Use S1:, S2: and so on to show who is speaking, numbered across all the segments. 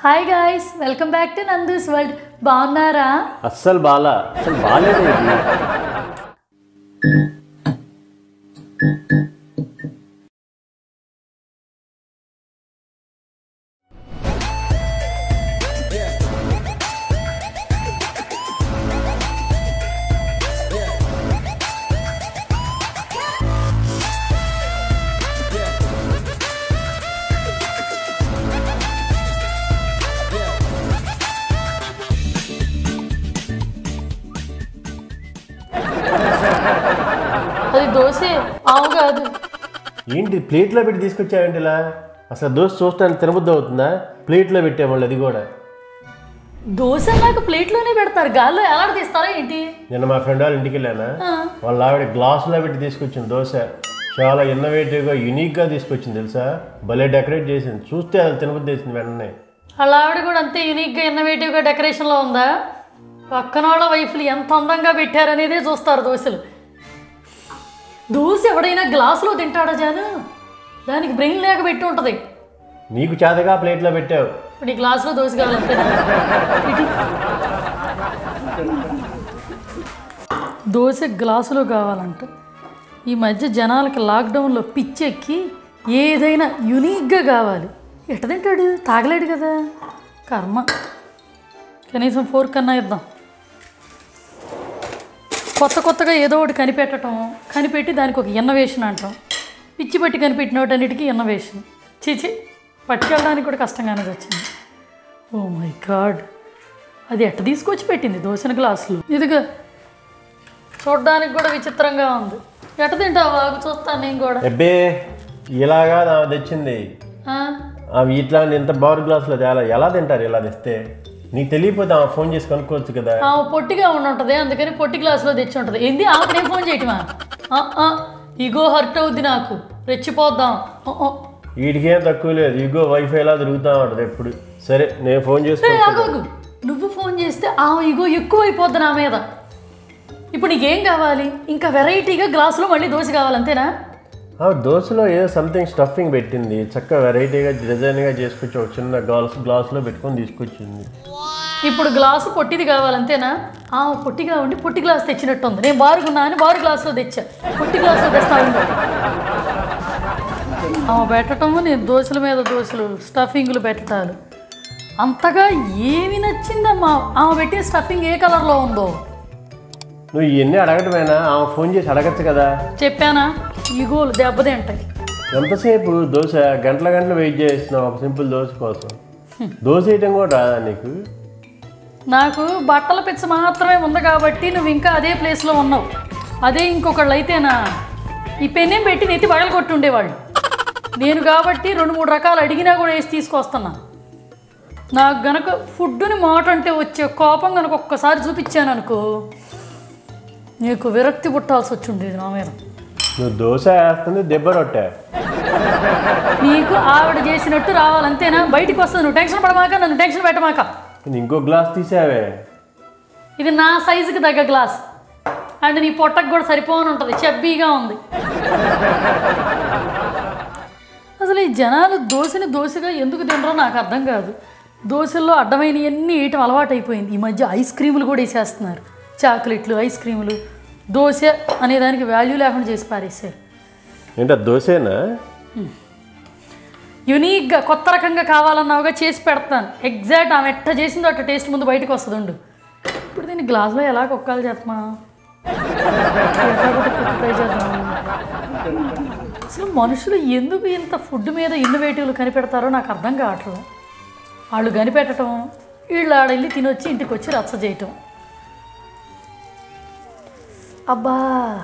S1: Hi guys welcome back to Nandu's world బాగున్నారా
S2: అస్సలు బాలా అసలు బాగాలేదు ఇది
S1: అది దోశ ఆవు కాదు
S2: ఏంటి ప్లేట్లో పెట్టి తీసుకొచ్చావేంటి ఇలా అసలు దోశ చూస్తాను తినబుద్ధి అవుతుందా ప్లేట్లో పెట్టాము అది కూడా
S1: దోశ నాకు ప్లేట్లోనే పెడతారు గాల్లో ఎలా తీస్తారా ఏంటి
S2: నిన్న మా ఫ్రెండ్ వాళ్ళ ఇంటికి వెళ్ళానా
S1: ఆ,
S2: వాళ్ళ ఆవిడ గ్లాసులో పెట్టి తీసుకొచ్చింది దోశ చాలా ఇన్నోవేటివ్గా యూనిక్గా తీసుకొచ్చింది తెలుసా భలే డెకరేట్ చేసింది చూస్తే అది తినబుద్ధి వేసింది వెంటనే
S1: వాళ్ళ ఆవిడ కూడా అంతే యూనిక్గా ఇన్నోవేటివ్గా డెకరేషన్లో ఉందా పక్కన వాళ్ళ వైఫ్లు ఎంత అందంగా పెట్టారనేదే చూస్తారు దోశలు దోశ ఎవడైనా గ్లాసులో తింటాడా జాను దానికి బ్రెయిన్ లేక పెట్టి ఉంటుంది
S2: నీకు చేతగా ప్లేట్లో పెట్టావు
S1: ఇప్పుడు ఈ గ్లాసులో దోశ కావాలంతే దోశ గ్లాసులో కావాలంట ఈ మధ్య జనాలకి లాక్డౌన్లో పిచ్చెక్కి ఏదైనా యునీక్గా కావాలి ఎట్ట తింటాడు తాగలేడు కదా కర్మ కనీసం ఫోర్ కన్నా ఇద్దాం కొత్త కొత్తగా ఏదో ఒకటి కనిపెట్టడం కనిపెట్టి దానికి ఒక ఇన్నోవేషన్ అంటాం పిచ్చి పట్టి కనిపెట్టిన వాటన్నిటికీ ఇన్నోవేషన్ చీచి పట్టుకెళ్ళడానికి కూడా కష్టంగానే వచ్చింది ఓ మై గాడ్ అది ఎట్ట తీసుకొచ్చి పెట్టింది దోశన గ్లాసులు ఇదిగో చూడడానికి కూడా విచిత్రంగా ఉంది ఎట్ట తింటావు ఆగు చూస్తాను నేను కూడా
S2: ఎబ్బే ఇలాగా ఆమె తెచ్చింది
S1: ఆ?
S2: అవి ఇట్లాంటి ఇంత బవర్ గ్లాసులో చాలా ఎలా తింటారు ఇలా తెస్తే నీకు తెలియకపోతే ఆమె ఫోన్ చేసి కనుక్కోవచ్చు కదా
S1: ఆమె పొట్టిగా ఉండుంటది అందుకని పొట్టి గ్లాసులో తెచ్చి ఉంటుంది ఏంది ఆమెకు నేను ఫోన్ చేయటమా ఆ, ఆ, ఇగో హర్ట్ అవుద్ది నాకు రెచ్చిపోద్దాం ఆ, ఆ.
S2: వీడికేం తక్కువ లేదు ఇగో వైఫైలా తిరుగుతూ ఉంటుంది ఎప్పుడు సరే నేను ఫోన్
S1: ఏ,
S2: చేసుకో
S1: ఆగు, ఆగు. నువ్వు ఫోన్ చేస్తే ఆమె ఇగో ఎక్కువైపోద్ది నా మీద ఇప్పుడు నీకేం కావాలి ఇంకా వెరైటీగా గ్లాసులో మళ్ళీ దోశ కావాలి అంతేనా
S2: ఆ దోశలో ఏదో సంథింగ్ స్టఫింగ్ పెట్టింది చక్కగా వెరైటీగా డిజైన్గా చేసుకొచ్చి ఒక చిన్న గ్లాస్ గ్లాసులో పెట్టుకొని తీసుకొచ్చింది
S1: ఇప్పుడు గ్లాసు పొట్టిది కావాలంతేనా ఆ పొట్టిగా ఉండి పొట్టి గ్లాస్ తెచ్చినట్టు ఉంది నేను బారుగున్నా అని బారు గ్లాసులో తెచ్చా పొట్టి గ్లాసులో తెస్తా ఉంది ఆమె పెట్టటము నేను దోశల మీద దోశలు స్టఫింగ్లు పెట్టడాలు అంతగా ఏమి నచ్చిందమ్మా ఆమె పెట్టిన స్టఫింగ్ ఏ కలర్లో ఉందో
S2: నువ్వు ఇవన్నీ అడగటమేనా ఆమె ఫోన్ చేసి అడగచ్చు కదా
S1: చెప్పానా ఈగోలు దెబ్బతింటాయి
S2: ఎంతసేపు దోశ గంటల గంటలు వెయిట్ చేస్తున్నావు ఒక సింపుల్ దోశ కోసం దోశ వేయటం కూడా రాదా నీకు
S1: నాకు బట్టల పిచ్చ మాత్రమే ఉంది కాబట్టి నువ్వు ఇంకా అదే ప్లేస్లో ఉన్నావు అదే ఇంకొకళ్ళు అయితేనా ఈ పెన్నేం పెట్టి నెత్తి పగలు కొట్టి ఉండేవాళ్ళు నేను కాబట్టి రెండు మూడు రకాలు అడిగినా కూడా వేసి తీసుకొస్తున్నా నాకు గనక ఫుడ్ని మాట అంటే వచ్చే కోపం గనక ఒక్కసారి చూపించాను అనుకో నీకు విరక్తి పుట్టాల్సి వచ్చి ఉండేది నా మీద
S2: నువ్వు దోశ వేస్తుంది దెబ్బ రొట్టె
S1: నీకు ఆవిడ చేసినట్టు రావాలంతేనా బయటికి వస్తుంది నువ్వు టెన్షన్ పడమాక నన్ను టెన్షన్ పెట్టమాక
S2: నేను ఇంకో గ్లాస్ తీసావే
S1: ఇది నా సైజుకి తగ్గ గ్లాస్ అండ్ నీ పొట్టకు కూడా సరిపోని ఉంటుంది చబ్బీగా ఉంది అసలు ఈ జనాలు దోశని దోశగా ఎందుకు తినరో నాకు అర్థం కాదు దోశల్లో అడ్డమైనవన్నీ వేయటం అలవాటు అయిపోయింది ఈ మధ్య ఐస్ క్రీములు కూడా వేసేస్తున్నారు చాక్లెట్లు ఐస్ క్రీములు దోశ అనే దానికి వాల్యూ లేకుండా చేసి పారేసారు
S2: ఏంటో దోశేనా
S1: యునీక్గా కొత్త రకంగా కావాలన్నావుగా చేసి పెడతాను ఎగ్జాక్ట్ ఆమె ఎట్ట చేసిందో అట్ట టేస్ట్ ముందు బయటకు వస్తుంది ఉండు ఇప్పుడు దీన్ని గ్లాస్లో ఎలా కొక్కాలి చెప్పమా ట్రై చేద్దాం అసలు మనుషులు ఎందుకు ఇంత ఫుడ్ మీద ఇన్నోవేటివ్లు కనిపెడతారో నాకు అర్థం కావట్లేదు వాళ్ళు కనిపెట్టడం వీళ్ళు ఆడ వెళ్ళి తినొచ్చి ఇంటికి వచ్చి రచ్చ చేయటం అబ్బా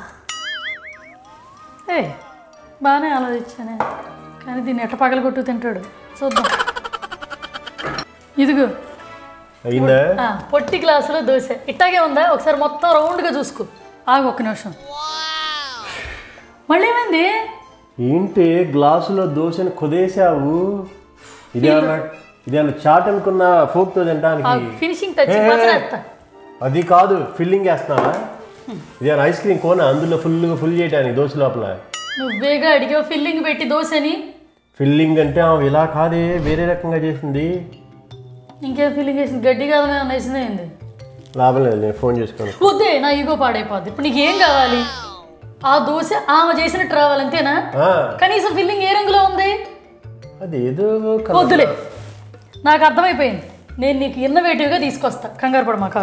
S1: ఏ బాగానే ఆలోచించానే కానీ దీన్ని ఎట్ట పగలగొట్టు తింటాడు చూద్దాం ఇదిగో
S2: అయిందా
S1: ఆ, పొట్టి గ్లాసులో దోశ ఇట్టాగే ఉందా ఒకసారి మొత్తం రౌండ్గా చూసుకో ఆగు ఒక్క నిమిషం మళ్ళీ ఏమైంది
S2: ఏంటి గ్లాసులో దోశని కుదేశావు ఇదేమన్నా ఇదేమన్నా చాట్ అనుకున్న ఫోక్తో తినడానికి
S1: ఫినిషింగ్ టచ్
S2: ఏ, ఏ,
S1: మచ్చలేస్తా
S2: అది కాదు ఫిల్లింగ్ వేస్తున్నావా ఇదేమన్నా ఐస్ క్రీమ్ కోన అందులో ఫుల్గా ఫుల్ చేయడానికి దోశ లోపల
S1: నువ్వేగా అడిగావు ఫిల్లింగ్ పెట్టి దోశని
S2: ఫిల్లింగ్ అంటే ఆమె ఇలా కాదే వేరే రకంగా చేసింది
S1: ఇంకేం ఫీలింగ్ వేసింది గడ్డి కాదు మేము వేసిందే ఏంది
S2: లాభం లేదు నేను ఫోన్ చేసుకోను
S1: వద్దే నా ఈగో పాడైపోద్ది ఇప్పుడు నీకు ఏం కావాలి ఆ దోశ ఆమె చేసినట్టు రావాలి అంతేనా
S2: ఆ,
S1: కనీసం ఫిల్లింగ్ ఏ రంగులో ఉంది
S2: అది ఏదో కల-
S1: వద్దులే నాకు అర్థమైపోయింది నేను నీకు ఇన్నోవేటివ్గా తీసుకొస్తా కంగారు పడ మాకు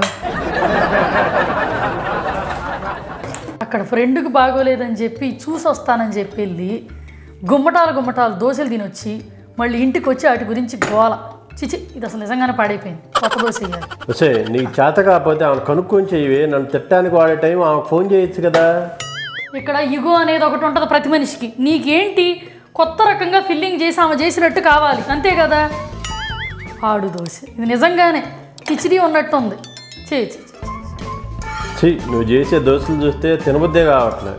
S1: అక్కడ ఫ్రెండ్కి బాగోలేదని చెప్పి చూసి వస్తానని చెప్పి వెళ్ళి గుమ్మటాలు గుమ్మటాలు దోశలు తినొచ్చి మళ్ళీ ఇంటికి వచ్చి వాటి గురించి గోల చిచి ఇది అసలు నిజంగానే పాడైపోయింది కొత్త దోశ వేయాలి
S2: వసే నీకు చేత కాకపోతే ఆమె కనుక్కొని చేయవే నన్ను తిట్టడానికి వాడే టైం ఆమెకు ఫోన్ చేయొచ్చు కదా
S1: ఇక్కడ ఇగో అనేది ఒకటి ఉంటుంది ప్రతి మనిషికి నీకేంటి కొత్త రకంగా ఫిల్లింగ్ చేసి ఆమె చేసినట్టు కావాలి అంతే కదా ఆడు దోశ ఇది నిజంగానే కిచిడి ఉన్నట్టు ఉంది చేయి చేయి చేయి.
S2: ఛీ నువ్వు చేసే దోశలు చూస్తే తినబుద్దే కావట్లేదు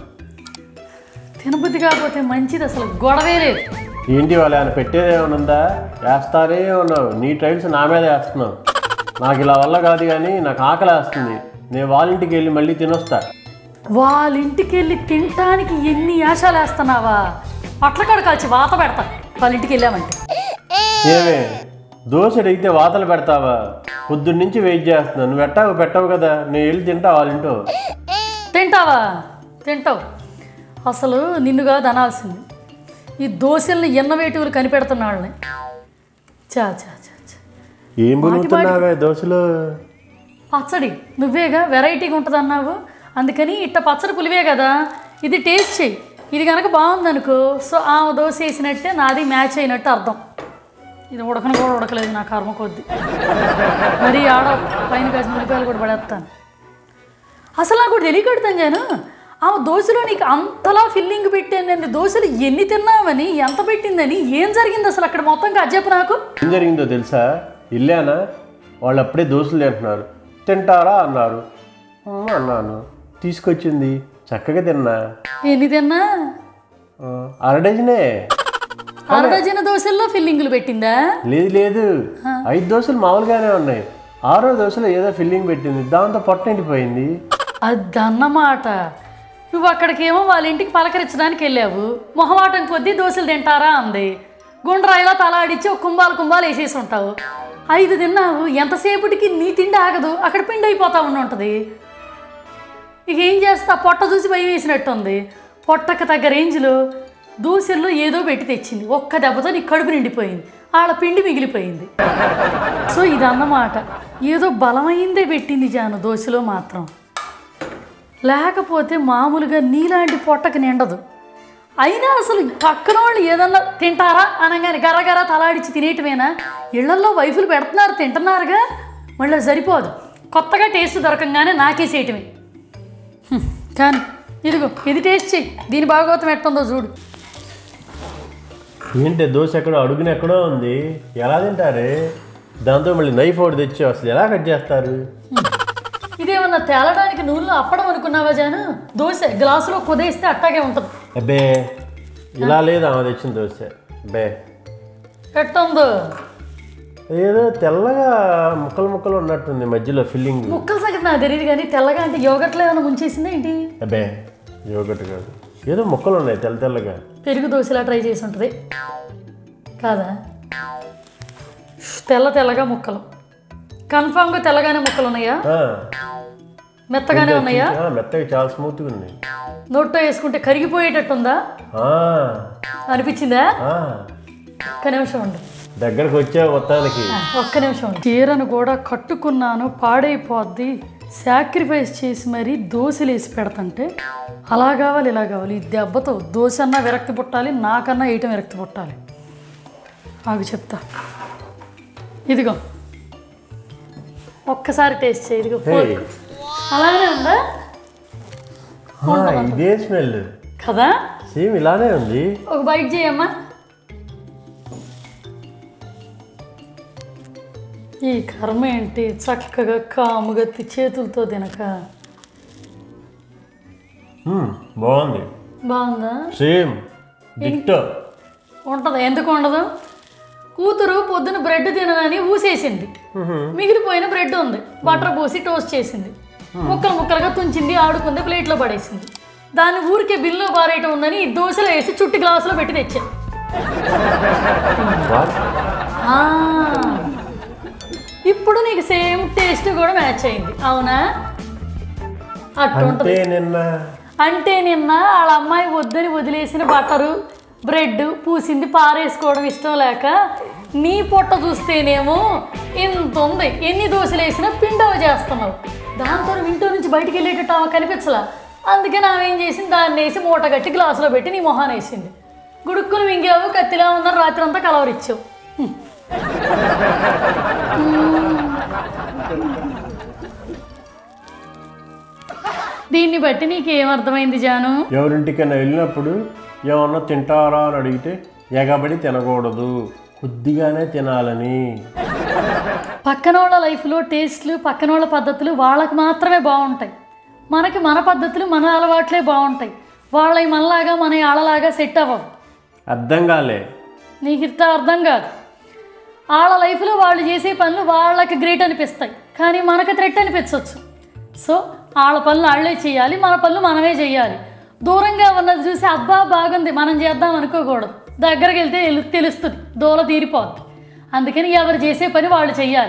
S1: తినబుద్ధి కాకపోతే మంచిది అసలు గొడవే లేదు
S2: ఏంటి వాళ్ళు ఆయన పెట్టేది ఏమైనా ఉందా వేస్తారే ఉన్నావు నీ ట్రైల్స్ నా మీద వేస్తున్నావు నాకు ఇలా వల్ల కాదు కానీ నాకు ఆకలి వేస్తుంది నేను వాళ్ళ ఇంటికి వెళ్ళి మళ్ళీ తినొస్తా
S1: వాళ్ళ ఇంటికి వెళ్ళి తినటానికి ఎన్ని యాశాలు వేస్తున్నావా పట్లకాడ కాల్చి వాత పెడతా వాళ్ళ ఇంటికి వెళ్ళామంటే
S2: ఏమే దోశ అడిగితే వాతలు పెడతావా పొద్దున్న నుంచి వెయిట్ చేస్తున్నాను నువ్వు పెట్టావు పెట్టావు కదా నేను వెళ్ళి తింటా వాళ్ళ ఇంటో
S1: తింటావా తింటావు అసలు నిన్ను కాదు అనాల్సింది ఈ దోశల్ని ఎన్నవేటివులు కనిపెడుతున్న వాళ్ళని చా చా చా చా
S2: ఏం బులుగుతున్నావే దోశలు
S1: పచ్చడి నువ్వేగా వెరైటీగా ఉంటుంది అన్నావు అందుకని ఇట్ట పచ్చడి పులివే కదా ఇది టేస్ట్ చెయ్యి ఇది కనుక బాగుందనుకో సో ఆ దోశ వేసినట్టే నాది మ్యాచ్ అయినట్టు అర్థం ఇది ఉడకను కూడా ఉడకలేదు నా కర్మ కొద్ది మరి ఆడ పైన కాసిన ఉల్లిపాయలు కూడా పడేస్తాను అసలు నాకు ఒకటి తెలియకడుతాను జాను ఆ దోశలో నీకు అంతలా ఫిల్లింగ్ పెట్టాను దోశలు ఎన్ని తిన్నావని ఎంత పెట్టిందని ఏం జరిగింది అసలు అక్కడ మొత్తం చెప్పు నాకు
S2: ఏం జరిగిందో తెలుసా వెళ్ళానా వాళ్ళు అప్పుడే దోశలు తింటున్నారు తింటారా అన్నారు "ఆ" అన్నాను తీసుకొచ్చింది చక్కగా తిన్నా
S1: ఎన్ని తిన్నా
S2: ఆ, అర డజనే
S1: అర డజన్ దోశల్లో ఫిల్లింగులు పెట్టిందా
S2: లేదు లేదు ఐదు దోశలు మామూలుగానే ఉన్నాయి ఆరో దోశలో ఏదో ఫిల్లింగ్ పెట్టింది దాంతో పొట్ట నిండిపోయింది
S1: అదన్నమాట నువ్వు అక్కడికేమో వాళ్ళ ఇంటికి పలకరించడానికి వెళ్ళావు మొహమాటం కొద్దీ దోశలు తింటారా అంది గుండ్రాయిలా తలాడిచ్చి ఒక కుంభాలు కుంభాలు వేసేసి ఉంటావు ఐదు తిన్నావు ఎంతసేపటికి నీ తిండి ఆగదు అక్కడ పిండి అయిపోతా ఉండి ఉంటుంది ఇక ఏం చేస్తా పొట్ట చూసి భయం వేసినట్టుంది పొట్టకు తగ్గ రేంజ్లో దోశల్లో ఏదో పెట్టి తెచ్చింది ఒక్క దెబ్బతో నీ కడుపు నిండిపోయింది ఆడ పిండి మిగిలిపోయింది సో ఇదన్నమాట ఏదో బలమైందే పెట్టింది జాను దోశలో మాత్రం లేకపోతే మామూలుగా నీలాంటి పొట్టకి నిండదు అయినా అసలు పక్కన వాళ్ళు ఏదన్నా తింటారా అనగానే గరగర తలాడిచి తినేయటమేనా ఇళ్లలో వైఫులు పెడుతున్నారు తింటున్నారుగా మళ్ళీ సరిపోదు కొత్తగా టేస్ట్ దొరకంగానే నాకేసేయటమే హ్మ్, కానీ ఇదిగో ఇది టేస్ట్ చెయ్యి దీని భాగవతం ఎట్టుందో చూడు
S2: ఏంటి దోశ ఎక్కడో అడుగున ఎక్కడో ఉంది ఎలా తింటారే దాంతో మళ్ళీ నైఫ్ ఒకటి తెచ్చి అసలు ఎలా కట్ చేస్తారు
S1: ఇదేమన్నా తేలడానికి నూనెలో అప్పడం అనుకున్నావా జాను దోశ గ్లాసులో కుదేస్తే అట్టాగే ఉంటుంది
S2: అబ్బే ఇలా లేదు ఆమె తెచ్చిన దోశ అబ్బే
S1: ఎట్టుందో
S2: ఏదో తెల్లగా ముక్కలు ముక్కలు ఉన్నట్టుంది మధ్యలో ఫిల్లింగ్
S1: ముక్కల సంగతి నాకు తెలియదు కానీ తెల్లగా అంటే యోగట్లో ఏమైనా ముంచేసిందా ఏంటి
S2: అబ్బే యోగట్ కాదు ఏదో ముక్కలు ఉన్నాయి తెల్ల తెల్లగా
S1: పెరుగు దోశలా ట్రై చేసి ఉంటుంది కాదా తెల్ల తెల్లగా ముక్కలు కన్ఫామ్గా తెల్లగానే ముక్కలు ఉన్నాయా
S2: ఆ,
S1: మెత్తగానే ఉన్నాయా
S2: ఆ, మెత్తగా చాలా స్మూత్గా ఉంది
S1: నోట్లో వేసుకుంటే కరిగిపోయేటట్టుందా
S2: ఆ,
S1: అనిపించిందా
S2: ఆ.
S1: ఒక్క నిమిషం ఉండు
S2: దగ్గరకు వచ్చావు మొత్తానికి
S1: ఒక్క నిమిషం ఉండు చీరను కూడా కట్టుకున్నాను పాడైపోద్ది సాక్రిఫైస్ చేసి మరీ దోశలు వేసి పెడతంటే అలా కావాలి ఇలా కావాలి ఈ దెబ్బతో దోశ అన్నా విరక్తి పుట్టాలి నాకన్నా వేయటం విరక్తి పుట్టాలి ఆగు చెప్తా ఇదిగో ఒక్కసారి టేస్ట్ చేయి ఇదిగో
S2: హే
S1: fork. అలానే ఉందా
S2: ఆ, ఇదే స్మెల్
S1: కదా
S2: సేమ్ ఇలానే ఉంది
S1: ఒక బైట్ చేయమ్మా ఈ కర్మ ఏంటి చక్కగా కాముగత్తి చేతులతో తినక
S2: మ్మ్, బాగుంది
S1: బాగుందా
S2: సేమ్ డిట్టో
S1: ఉంటది ఎందుకు ఉండదు కూతురు పొద్దున బ్రెడ్ తినదని ఊసేసింది మిగిలిపోయిన బ్రెడ్ ఉంది బటర్ పోసి టోస్ట్ చేసింది ముక్కలు ముక్కలుగా తుంచింది ఆడుకుంది ప్లేట్లో పడేసింది దాన్ని ఊరికే బిల్లు బారేయటం ఉందని ఈ దోశలో వేసి చుట్టి గ్లాసులో పెట్టి తెచ్చా
S2: వాట్?
S1: ఆ, ఇప్పుడు నీకు సేమ్ టేస్ట్ కూడా మ్యాచ్ అయింది అవునా అట్టు ఉంటుంది
S2: అంటే నిన్న
S1: అంటే నిన్న వాళ్ళ అమ్మాయి వద్దని వదిలేసిన బట్టరు బ్రెడ్ పూసింది పారేసుకోవడం ఇష్టం లేక నీ పొట్ట చూస్తేనేమో ఇంత ఉంది ఎన్ని దోశలు వేసినా పిండవ చేస్తున్నావు దాంతో ఇంట్లో నుంచి బయటికి వెళ్ళేటట్టు ఆమె కనిపించలా అందుకే ఆమె ఏం చేసింది దాన్ని వేసి మూట కట్టి గ్లాసులో పెట్టి నీ మొహాన్ని వేసింది గుడుక్కుని మింగావు కత్తిలా ఉందని రాత్రి అంతా కలవరిచ్చావు హ్మ్. దీన్ని బట్టి నీకేం అర్థమైంది జాను
S2: ఎవరింటికైనా వెళ్ళినప్పుడు ఏమన్నా తింటారా అని అడిగితే ఎగబడి తినకూడదు కొద్దిగానే తినాలని
S1: పక్కన వాళ్ళ లైఫ్లో టేస్ట్లు పక్కన వాళ్ళ పద్ధతులు వాళ్ళకి మాత్రమే బాగుంటాయి మనకి మన పద్ధతులు మన అలవాట్లే బాగుంటాయి వాళ్ళవి మనలాగా మన వాళ్ళలాగా సెట్ అవ్వవు
S2: అర్థం కాలే
S1: నీకు ఇంత అర్థం కాదు వాళ్ళ లైఫ్లో వాళ్ళు చేసే పనులు వాళ్ళకి గ్రేట్ అనిపిస్తాయి కానీ మనకి థ్రెట్ అనిపించవచ్చు సో వాళ్ళ పనులు వాళ్ళే చేయాలి మన పనులు మనమే చేయాలి దూరంగా ఉన్నది చూసి అబ్బా బాగుంది మనం చేద్దాం అనుకోకూడదు దగ్గరికి వెళ్తే తెలు- తెలుస్తుంది దూల తీరిపోద్ది అందుకని ఎవరు చేసే పని వాళ్ళు చెయ్యాలి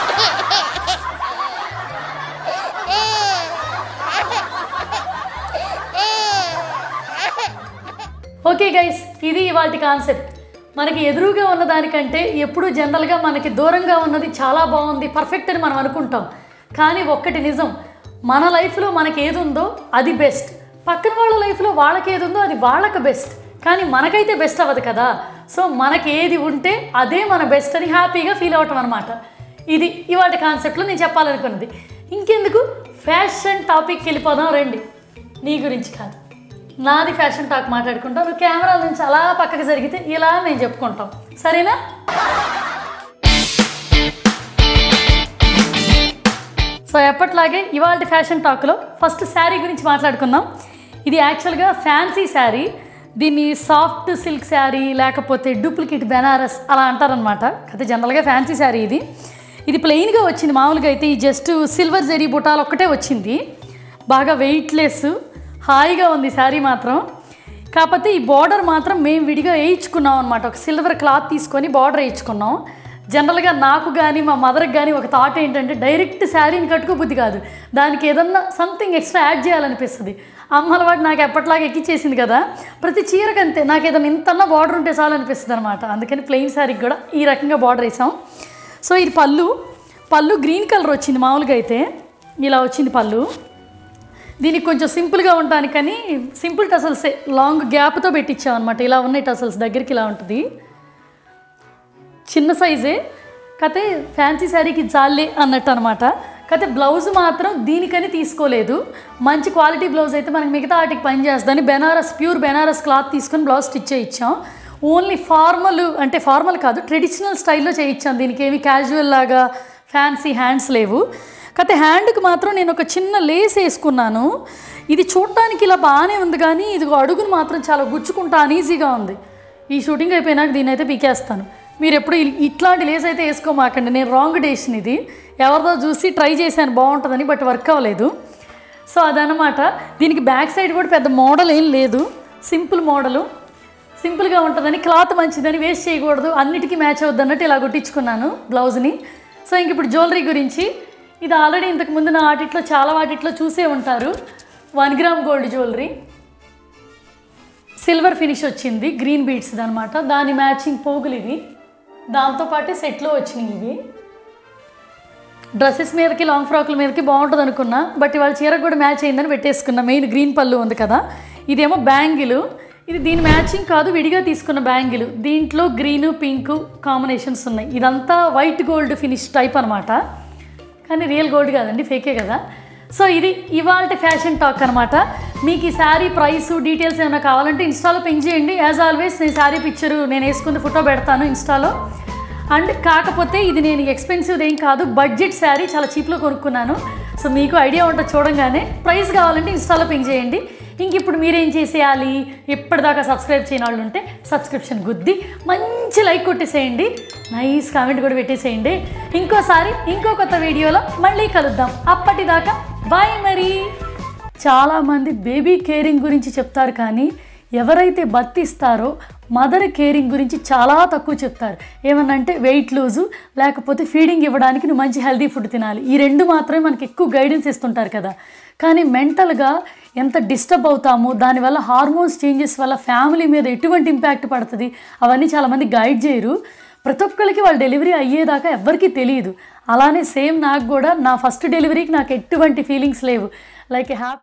S1: ఓకే గైస్ ఇది ఇవాటి కాన్సెప్ట్ మనకి ఎదురుగా ఉన్న దానికంటే ఎప్పుడు జనరల్గా మనకి దూరంగా ఉన్నది చాలా బాగుంది పర్ఫెక్ట్ అని మనం అనుకుంటాం కానీ ఒక్కటి నిజం మన లైఫ్లో మనకి ఏది ఉందో అది బెస్ట్ పక్కన వాళ్ళ లైఫ్లో వాళ్ళకి ఏది ఉందో అది వాళ్ళకి బెస్ట్ కానీ మనకైతే బెస్ట్ అవ్వదు కదా సో మనకి ఏది ఉంటే అదే మన బెస్ట్ అని హ్యాపీగా ఫీల్ అవటం అనమాట ఇది ఇవాటి కాన్సెప్ట్లో నేను చెప్పాలనుకున్నది ఇంకెందుకు ఫ్యాషన్ టాపిక్కి వెళ్ళిపోదాం రండి నీ గురించి కాదు నాది ఫ్యాషన్ టాక్ మాట్లాడుకుంటాం నువ్వు కెమెరా నుంచి అలా పక్కకి జరిగితే ఇలా మేము చెప్పుకుంటాం సరేనా సో ఎప్పట్లాగే ఇవాళ ఫ్యాషన్ టాక్లో ఫస్ట్ శారీ గురించి మాట్లాడుకుందాం ఇది యాక్చువల్గా ఫ్యాన్సీ శారీ దీన్ని సాఫ్ట్ సిల్క్ శారీ లేకపోతే డూప్లికేట్ బెనారస్ అలా అంటారనమాట అయితే జనరల్గా ఫ్యాన్సీ శారీ ఇది ఇది ప్లెయిన్గా వచ్చింది మామూలుగా అయితే ఈ జస్ట్ సిల్వర్ జరీ బుటాలు ఒక్కటే వచ్చింది బాగా వెయిట్లెస్ హాయిగా ఉంది శారీ మాత్రం కాకపోతే ఈ బార్డర్ మాత్రం మేము విడిగా వేయించుకున్నాం అనమాట ఒక సిల్వర్ క్లాత్ తీసుకొని బార్డర్ వేయించుకున్నాం జనరల్గా నాకు కానీ మా మదర్కి కానీ ఒక థాట్ ఏంటంటే డైరెక్ట్ శారీని కట్టుకోబుద్ధి కాదు దానికి ఏదన్నా సంథింగ్ ఎక్స్ట్రా యాడ్ చేయాలనిపిస్తుంది అమ్మ అలవాటు నాకు ఎప్పటిలాగా ఎక్కిచ్చేసింది కదా ప్రతి చీరకు అంతే నాకు ఏదైనా ఇంతన్నా బార్డర్ ఉంటే చాలు అనిపిస్తుంది అనమాట అందుకని ప్లెయిన్ శారీకి కూడా ఈ రకంగా బార్డర్ వేసాం సో ఇది పళ్ళు పళ్ళు గ్రీన్ కలర్ వచ్చింది మామూలుగా అయితే ఇలా వచ్చింది పళ్ళు దీనికి కొంచెం సింపుల్గా ఉండటానికని సింపుల్ టసల్సే లాంగ్ గ్యాప్తో పెట్టించాం అనమాట ఇలా ఉన్నాయి టసల్స్ దగ్గరికి ఇలా ఉంటుంది చిన్న సైజే కతే ఫ్యాన్సీ శారీకి జాలే అన్నట్టు అనమాట కతే బ్లౌజ్ మాత్రం దీనికని తీసుకోలేదు మంచి క్వాలిటీ బ్లౌజ్ అయితే మనకి మిగతా వాటికి పని చేస్తుందని బెనారస్ ప్యూర్ బెనారస్ క్లాత్ తీసుకొని బ్లౌజ్ స్టిచ్ చేయించాం ఓన్లీ ఫార్మల్ అంటే ఫార్మల్ కాదు ట్రెడిషనల్ స్టైల్లో చేయించాం దీనికి ఏమి క్యాజువల్ లాగా ఫ్యాన్సీ హ్యాండ్స్ లేవు కాకపోతే హ్యాండ్కి మాత్రం నేను ఒక చిన్న లేస్ వేసుకున్నాను ఇది చూడటానికి ఇలా బాగానే ఉంది కానీ ఇది అడుగును మాత్రం చాలా గుచ్చుకుంటా అనీజీగా ఉంది ఈ షూటింగ్ అయిపోయినాక దీన్ని అయితే పీకేస్తాను మీరు ఎప్పుడు ఇ- ఇట్లాంటి లేస్ అయితే వేసుకోమాకండి నేను రాంగ్ డేషన్ ఇది ఎవరిదో చూసి ట్రై చేశాను బాగుంటుందని బట్ వర్క్ అవ్వలేదు సో అదనమాట దీనికి బ్యాక్ సైడ్ కూడా పెద్ద మోడల్ ఏం లేదు సింపుల్ మోడలు సింపుల్గా ఉంటుందని క్లాత్ మంచిదని వేస్ట్ చేయకూడదు అన్నిటికీ మ్యాచ్ అవుద్ది అన్నట్టు ఇలా కుట్టించుకున్నాను బ్లౌజ్ని సో ఇంక ఇప్పుడు జ్యువెలరీ గురించి ఇది ఆల్రెడీ ఇంతకుముందు నా వాటిట్లో చాలా వాటిట్లో చూసే ఉంటారు one gram gold jewellery silver finish వచ్చింది గ్రీన్ బీడ్స్ అనమాట దాని మ్యాచింగ్ పోగులు ఇవి దాంతోపాటు సెట్లో వచ్చినాయి ఇవి డ్రెస్సెస్ మీదకి లాంగ్ ఫ్రాక్ల మీదకి బాగుంటుంది అనుకున్నా బట్ ఇవాళ చీరకు కూడా మ్యాచ్ అయిందని పెట్టేసుకున్నా మెయిన్ గ్రీన్ పళ్ళు ఉంది కదా ఇదేమో బ్యాంగిల్ ఇది దీని మ్యాచింగ్ కాదు విడిగా తీసుకున్న బ్యాంగిల్ దీంట్లో గ్రీను పింక్ కాంబినేషన్స్ ఉన్నాయి ఇదంతా వైట్ గోల్డ్ ఫినిష్ టైప్ అనమాట కానీ రియల్ గోల్డ్ కాదండి ఫేకే కదా సో ఇది ఇవాళ ఫ్యాషన్ టాక్ అనమాట మీకు ఈ శారీ ప్రైస్ డీటెయిల్స్ ఏమైనా కావాలంటే ఇన్స్టాలో పింక్ చేయండి యాజ్ ఆల్వేస్ నేను శారీ పిక్చర్ నేను వేసుకున్న ఫోటో పెడతాను ఇన్స్టాలో అండ్ కాకపోతే ఇది నేను ఎక్స్పెన్సివ్ ఏం కాదు బడ్జెట్ శారీ చాలా చీప్లో కొనుక్కున్నాను సో మీకు ఐడియా ఉంటుంది చూడంగానే ప్రైస్ కావాలంటే ఇన్స్టాలో పింక్ చేయండి ఇంక ఇప్పుడు మీరేం చేసేయాలి ఇప్పటిదాకా సబ్స్క్రైబ్ చేయని వాళ్ళు ఉంటే సబ్స్క్రిప్షన్ గుద్ది మంచి లైక్ కొట్టేసేయండి నైస్ కామెంట్ కూడా పెట్టేసేయండి ఇంకోసారి ఇంకో కొత్త వీడియోలో మళ్ళీ కలుద్దాం అప్పటిదాకా బాయ్ మరి చాలామంది బేబీ కేరింగ్ గురించి చెప్తారు కానీ ఎవరైతే బతిస్తారో మదర్ కేరింగ్ గురించి చాలా తక్కువ చెప్తారు ఏమన్నంటే వెయిట్ లూజు లేకపోతే ఫీడింగ్ ఇవ్వడానికి నువ్వు మంచి హెల్తీ ఫుడ్ తినాలి ఈ రెండు మాత్రమే మనకి ఎక్కువ గైడెన్స్ ఇస్తుంటారు కదా కానీ మెంటల్గా ఎంత డిస్టర్బ్ అవుతాము దానివల్ల హార్మోన్స్ చేంజెస్ వల్ల ఫ్యామిలీ మీద ఎటువంటి ఇంపాక్ట్ పడుతుంది అవన్నీ చాలామంది గైడ్ చేయరు ప్రతి ఒక్కరికి వాళ్ళ డెలివరీ అయ్యేదాకా ఎవ్వరికీ తెలియదు అలానే సేమ్ నాకు కూడా నా ఫస్ట్ డెలివరీకి నాకు ఎటువంటి ఫీలింగ్స్ లేవు లైక్ హ్యాపీ